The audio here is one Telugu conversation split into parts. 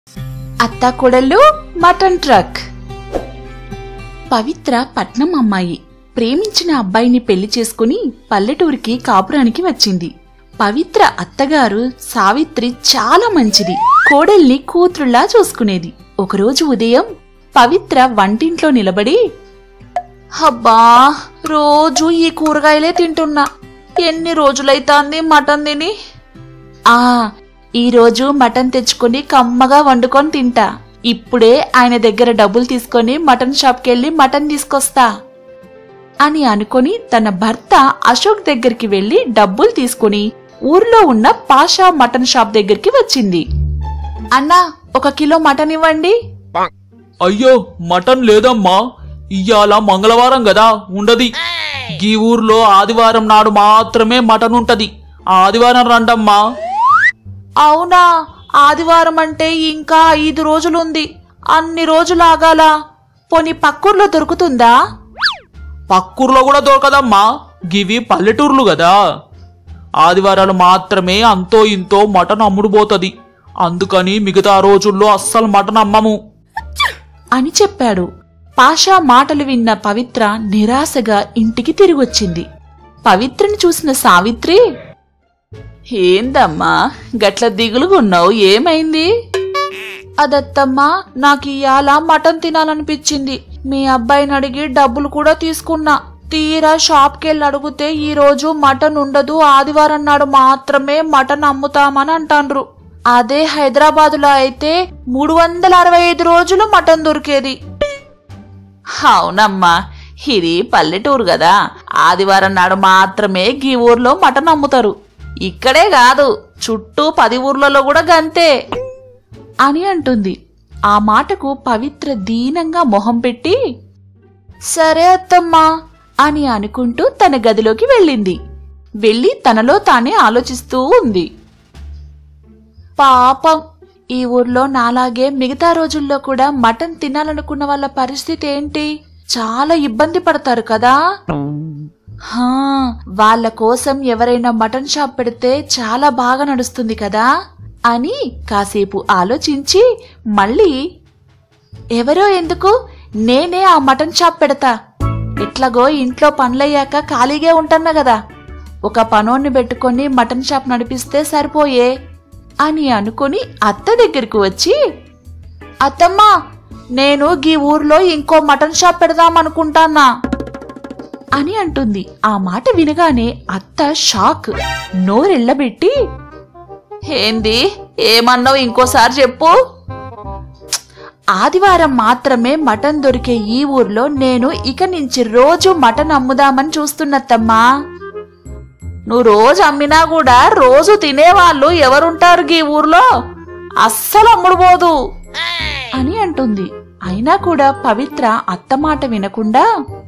అత్తాకోడళ్ళు మటన్ ట్రక్ పవిత్ర పట్నం అమ్మాయి ప్రేమించిన అబ్బాయిని పెళ్లి చేసుకుని పల్లెటూరికి కాపురానికి వచ్చింది పవిత్ర అత్తగారు సావిత్రి చాలా మంచిది కోడల్ని కూతురులా చూసుకునేది ఒకరోజు ఉదయం పవిత్ర వంటింట్లో నిలబడి అబ్బా రోజు ఈ కూరగాయలే తింటున్నా ఎన్ని రోజులైతాంది మటన్ తిని ఆ ఈరోజు మటన్ తెచ్చుకొని కమ్మగా వండుకొని తింటా ఇప్పుడే ఆయన దగ్గర డబ్బులు తీసుకొని మటన్ షాప్కెళ్ళి మటన్ తీసుకొస్తా అని అనుకొని తన భర్త అశోక్ దగ్గరికి వెళ్లి డబ్బులు తీసుకుని ఊర్లో ఉన్న పాషా మటన్ షాప్ దగ్గరికి వచ్చింది అన్నా ఒక కిలో మటన్ ఇవ్వండి అయ్యో మటన్ లేదమ్మా ఇయ్యాల మంగళవారం కదా ఉండది ఈ ఊర్లో ఆదివారం నాడు మాత్రమే మటన్ ఉంటది ఆదివారం రండమ్మా అవునా ఆదివారం అంటే ఇంకా ఐదు రోజులుంది అన్ని రోజులు ఆగాల పోనీ పక్కూర్లో దొరుకుతుందా పక్కూర్లో కూడా దొరకదమ్మా గివి పల్లెటూర్లు కదా ఆదివారాలు మాత్రమే అంతో ఇంతో మటన్ అమ్ముడుపోతది అందుకని మిగతా రోజుల్లో అస్సలు మటన్ అమ్మము అని చెప్పాడు పాషా మాటలు విన్న పవిత్ర నిరాశగా ఇంటికి తిరిగొచ్చింది పవిత్రని చూసిన సావిత్రి ఏందమ్మా గట్ల దిగులుగున్నావు ఏమైంది అదత్తమ్మా నాకు ఇయాల మటన్ తినాలనిపించింది మీ అబ్బాయిని అడిగి డబ్బులు కూడా తీసుకున్నా తీరా షాప్కెళ్ళి అడిగితే ఈ రోజు మటన్ ఉండదు ఆదివారం నాడు మాత్రమే మటన్ అమ్ముతామని అంటాండ్రు అదే హైదరాబాదులో అయితే మూడు వందల అరవై ఐదు రోజులు మటన్ దొరికేది అవునమ్మా ఇది పల్లెటూరు కదా ఆదివారం నాడు మాత్రమే గీ ఊర్లో మటన్ అమ్ముతారు ఇక్కడే కాదు చుట్టూ పది ఊర్లలో కూడా గంతే అని అంటుంది ఆ మాటకు పవిత్ర దీనంగా మొహం పెట్టి సరే అత్తమ్మా అని అనుకుంటూ తన గదిలోకి వెళ్ళింది వెళ్ళి తనలో తానే ఆలోచిస్తూ ఉంది పాపం ఈ ఊర్లో నాలాగే మిగతా రోజుల్లో కూడా మటన్ తినాలనుకున్న వాళ్ళ పరిస్థితి ఏంటి చాలా ఇబ్బంది పడతారు కదా హా వాళ్ళ కోసం ఎవరైనా మటన్ షాప్ పెడితే చాలా బాగా నడుస్తుంది కదా అని కాసేపు ఆలోచించి మళ్ళీ ఎవరో ఎందుకు నేనే ఆ మటన్ షాప్ పెడతా ఎట్లాగో ఇంట్లో పనులయ్యాక ఖాళీగా ఉంటన్నా కదా ఒక పనోన్ని పెట్టుకొని మటన్ షాప్ నడిపిస్తే సరిపోయే అని అనుకుని అత్త దగ్గరికి వచ్చి అత్తమ్మా నేను గీ ఊర్లో ఇంకో మటన్ షాప్ పెడదామనుకుంటానా అని అంటుంది ఆ మాట వినగానే అత్త షాక్ నోరెళ్ళబెట్టి ఏంది ఏమన్నావు ఇంకోసారి చెప్పు ఆదివారం మాత్రమే మటన్ దొరికే ఈ ఊర్లో నేను ఇక నుంచి రోజు మటన్ అమ్ముదామని చూస్తున్నత్తమ్మా నువ్వు రోజు అమ్మినా కూడా రోజు తినేవాళ్ళు ఎవరుంటారు ఈ ఊర్లో అస్సలు అమ్ముడుపోదు అని అంటుంది అయినా కూడా పవిత్ర అత్త మాట వినకుండా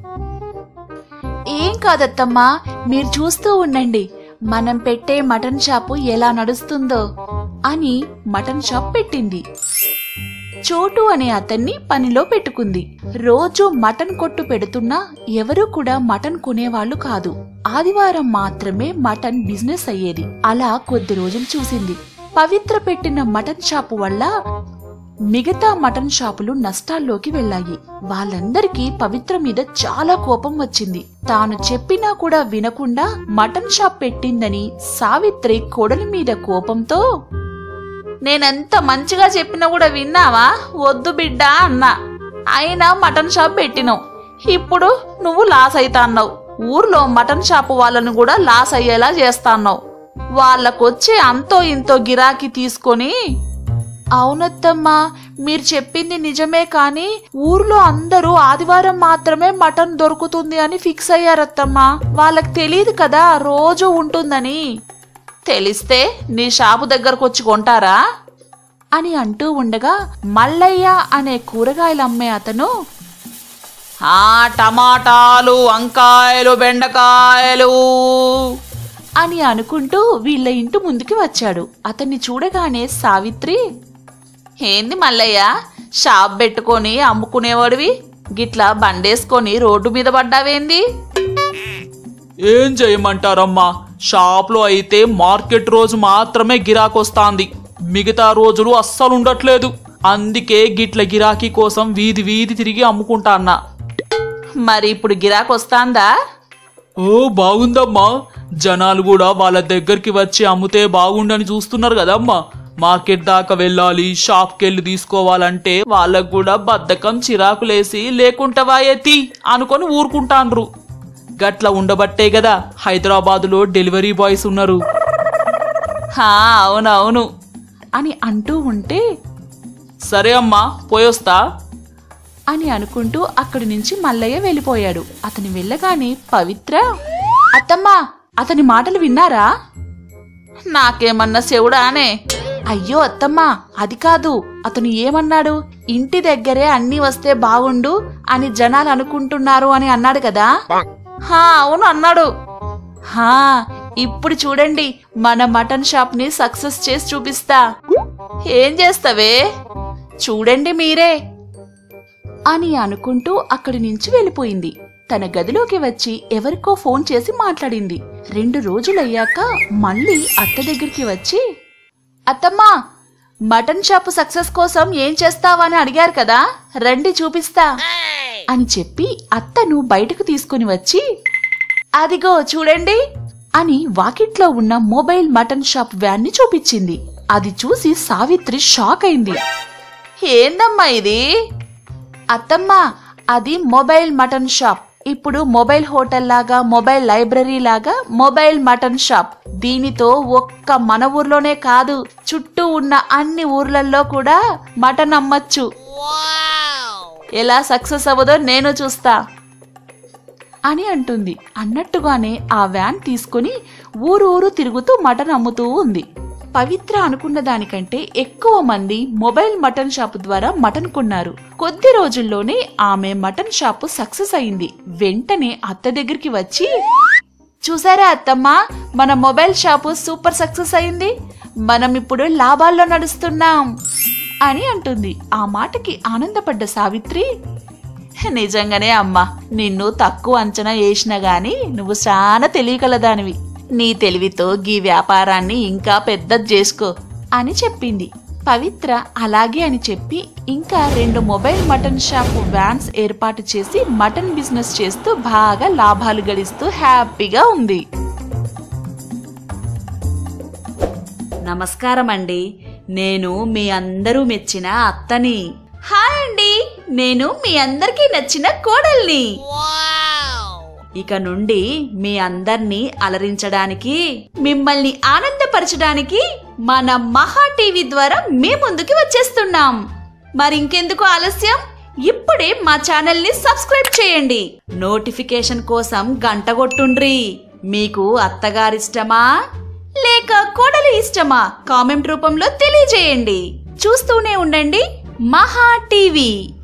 ఏం కాదత్తమ్మా మీరు చూస్తూ ఉండండి మనం పెట్టే మటన్ షాపు ఎలా నడుస్తుందో అని మటన్ షాప్ పెట్టింది చోటు అనే అతన్ని పనిలో పెట్టుకుంది రోజు మటన్ కొట్టు పెడుతున్నా ఎవరూ కూడా మటన్ కొనేవాళ్లు కాదు ఆదివారం మాత్రమే మటన్ బిజినెస్ అయ్యేది అలా కొద్ది రోజులు చూసింది పవిత్ర పెట్టిన మటన్ షాపు వల్ల మిగతా మటన్ షాపులు నష్టాల్లోకి వెళ్ళాయి వాళ్ళందరికీ పవిత్ర మీద చాలా కోపం వచ్చింది తాను చెప్పినా కూడా వినకుండా మటన్ షాప్ పెట్టిందని సావిత్రి కొడలి మీద కోపంతో నేనెంత మంచిగా చెప్పినా కూడా విన్నావా వద్దు బిడ్డా అన్నా అయినా మటన్ షాప్ పెట్టినావు ఇప్పుడు నువ్వు లాస్ అయితా అన్నావు ఊర్లో మటన్ షాపు వాళ్ళను కూడా లాస్ అయ్యేలా చేస్తాన్నావు వాళ్ళకొచ్చి అంతో ఇంతో గిరాకీ తీసుకొని అవునత్తమ్మా మీరు చెప్పింది నిజమే కానీ ఊర్లో అందరూ ఆదివారం మాత్రమే మటన్ దొరుకుతుంది అని ఫిక్స్ అయ్యారత్తమ్మా వాళ్ళకి తెలియదు కదా రోజు ఉంటుందని తెలిస్తే నీ షాపు దగ్గరకు వచ్చి కొంటారా అని అంటూ ఉండగా మల్లయ్య అనే కూరగాయలు అమ్మే అతను ఆ టమాటాలు వంకాయలు బెండకాయలు అని అనుకుంటూ వీళ్ళ ఇంటి ముందుకి వచ్చాడు అతన్ని చూడగానే సావిత్రి ఏంది మల్లయ్య షాప్ పెట్టుకొని అమ్ముకునేవాడివి గిట్లా బండేసుకొని రోడ్డు మీద పడ్డావేంది ఏం చేయమంటారమ్మా షాప్లో అయితే మార్కెట్ రోజు మాత్రమే గిరాకొస్తాంది మిగతా రోజులు అస్సలు ఉండట్లేదు అందుకే గిట్ల గిరాకీ కోసం వీధి వీధి తిరిగి అమ్ముకుంటా అన్నా మరి ఇప్పుడు గిరాకొస్తాందా ఓ బాగుందమ్మా జనాలు కూడా వాళ్ళ దగ్గరికి వచ్చి అమ్ముతే బాగుండని చూస్తున్నారు కదమ్మా మార్కెట్ దాకా వెళ్ళాలి షాప్కి వెళ్ళి తీసుకోవాలంటే వాళ్ళకు కూడా బద్ధకం చిరాకులేసి లేకుంటవా ఎత్తి అనుకొని ఊరుకుంటాండ్రు గట్ల ఉండబట్టే కదా హైదరాబాదులో డెలివరీ బాయ్స్ ఉన్నారు హా అవునవును అని అంటూ ఉంటే సరే అమ్మా పోయొస్తా అని అనుకుంటూ అక్కడి నుంచి మల్లయ్య వెళ్ళిపోయాడు అతని వెళ్ళగానే పవిత్ర అత్తమ్మా అతని మాటలు విన్నారా నాకేమన్నా శివుడానే అయ్యో అత్తమ్మా అది కాదు అతను ఏమన్నాడు ఇంటి దగ్గరే అన్ని వస్తే బాగుండు అని జనాలు అనుకుంటున్నారు అని అన్నాడు కదా హా అవును అన్నాడు హా ఇప్పుడు చూడండి మన మటన్ షాప్ ని సక్సెస్ చేసి చూపిస్తా ఏం చేస్తావే చూడండి మీరే అని అనుకుంటూ అక్కడి నుంచి వెళ్ళిపోయింది తన గదిలోకి వచ్చి ఎవరికో ఫోన్ చేసి మాట్లాడింది రెండు రోజులయ్యాక మళ్ళీ అత్త దగ్గరికి వచ్చి అత్తమ్మా మటన్ షాప్ సక్సెస్ కోసం ఏం చేస్తావా అని అడిగారు కదా రండి చూపిస్తా అని చెప్పి అత్తను బయటకు తీసుకుని వచ్చి అదిగో చూడండి అని వాకిట్లో ఉన్న మొబైల్ మటన్ షాప్ వ్యాన్ ని చూపించింది అది చూసి సావిత్రి షాక్ అయింది ఏందమ్మా ఇది అత్తమ్మా అది మొబైల్ మటన్ షాప్ ఇప్పుడు మొబైల్ హోటల్ లాగా మొబైల్ లైబ్రరీ లాగా మొబైల్ మటన్ షాప్ దీనితో ఒక్క మన ఊర్లోనే కాదు చుట్టూ ఉన్న అన్ని ఊర్లలో కూడా మటన్ అమ్మచ్చు ఎలా సక్సెస్ అవ్వదో నేను చూస్తా అని అంటుంది అన్నట్టుగానే ఆ వ్యాన్ తీసుకుని ఊరు ఊరు తిరుగుతూ మటన్ అమ్ముతూ ఉంది పవిత్ర అనుకున్న దానికంటే ఎక్కువ మంది మొబైల్ మటన్ షాపు ద్వారా మటన్ కొన్నారు కొద్ది రోజుల్లోనే ఆమె మటన్ షాపు సక్సెస్ అయింది వెంటనే అత్త దగ్గరికి వచ్చి చూసారా అత్తమ్మా మన మొబైల్ షాపు సూపర్ సక్సెస్ అయింది మనం ఇప్పుడు లాభాల్లో నడుస్తున్నాం అని అంటుంది ఆ మాటకి ఆనందపడ్డ సావిత్రి నిజంగానే అమ్మా నిన్ను తక్కువ అంచనా వేసినా గాని నువ్వు చాలా తెలియగలదానివి నీ తెలివితో గీ వ్యాపారాన్ని ఇంకా పెద్దది చేసుకో అని చెప్పింది పవిత్ర అలాగే అని చెప్పి ఇంకా రెండు మొబైల్ మటన్ షాప్ వ్యాన్స్ ఏర్పాటు చేసి మటన్ బిజినెస్ చేస్తూ బాగా లాభాలు గడిస్తూ హ్యాపీగా ఉంది నమస్కారం అండి నేను మీ అందరూ మెచ్చిన అత్తని హాయ్ అండి నేను మీ అందరికీ నచ్చిన కోడల్ని ఇక నుండి మీ అందర్నీ అలరించడానికి మిమ్మల్ని ఆనందపరచడానికి మన మహా టీవీ ద్వారా మీ ముందుకి వచ్చేస్తున్నాం మరింకెందుకు ఆలస్యం ఇప్పుడే మా ఛానల్ ని సబ్స్క్రైబ్ చేయండి నోటిఫికేషన్ కోసం గంట కొట్టుండ్రి మీకు అత్తగారిష్టమా లేక కోడలు ఇష్టమా కామెంట్ రూపంలో తెలియజేయండి చూస్తూనే ఉండండి మహా టీవీ